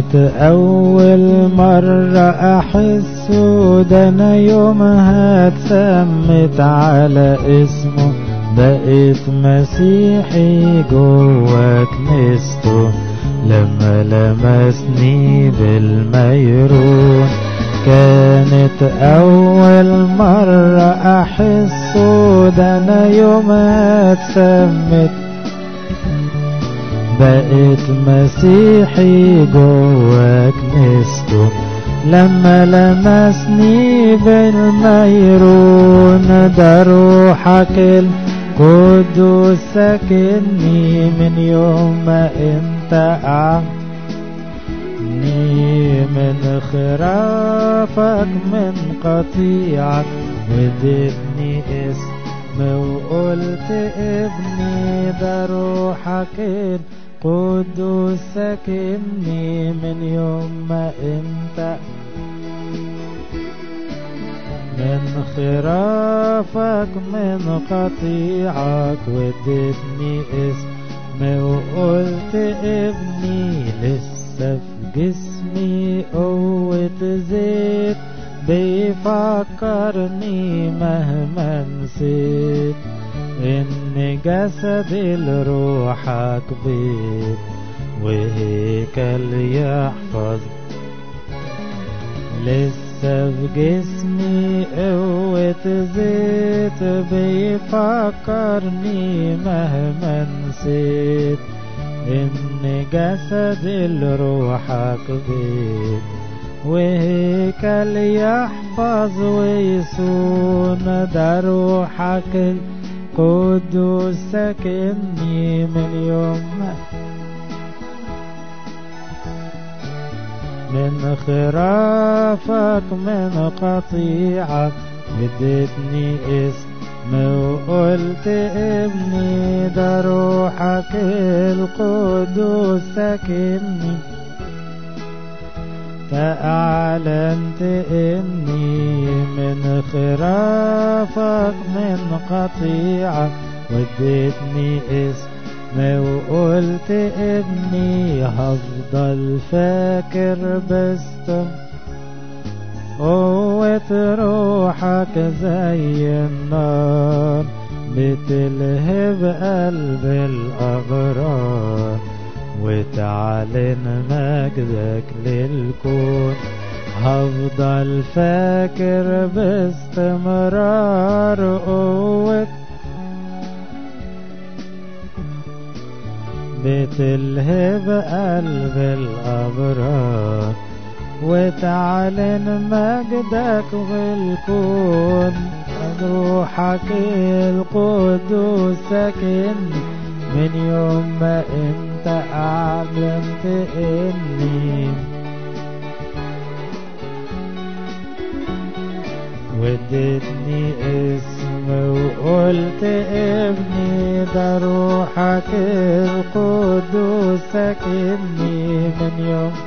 كانت أول مرة أحسه ده أنا يومها اتسمت على اسمه بقيت مسيحي جوا كنيسته لما لمسني بالميرون كانت أول مرة أحسه ده أنا يومها اتسمت بقيت مسيحي جوا كنيسته لما لمسني بالميرون ده روحك القدوس ساكنني من يوم ما انت أعني من خرافك من قطيعك ودتني اسم وقلت ابني ده روحك القدوس ساكنني من يوم ما انت من خرافك من قطيعك ودتني اسم وقلت ابني لسه في جسمي قوة زيت بيفكرني مهما نسيت ان جسد لروحك بيت وهيكل يحفظ لسه في جسمي قوة زيت بيفكرني مهما نسيت ان جسد لروحك بيت وهيكل يحفظ ويصون ده روحك القدوس ساكنني من يوم من خرافك من قطيعك اديتني اسم وقلت ابني ده روحك القدوس ساكنني فأعلنت إني من خرافك من قطيعك وديتني اسم وقلت ابني هفضل فاكر بس قوة روحك زي النار بتلهب قلب الأبرار وتعلن مجدك للكون هفضل فاكر باستمرار قوة بتلهب قلب الأبرار وتعلن مجدك والكون روحك القدوس ساكن من يوم ما انت اعلنت اني ودتني اسم وقلت ابني ده روحك القدوس ساكنني من يوم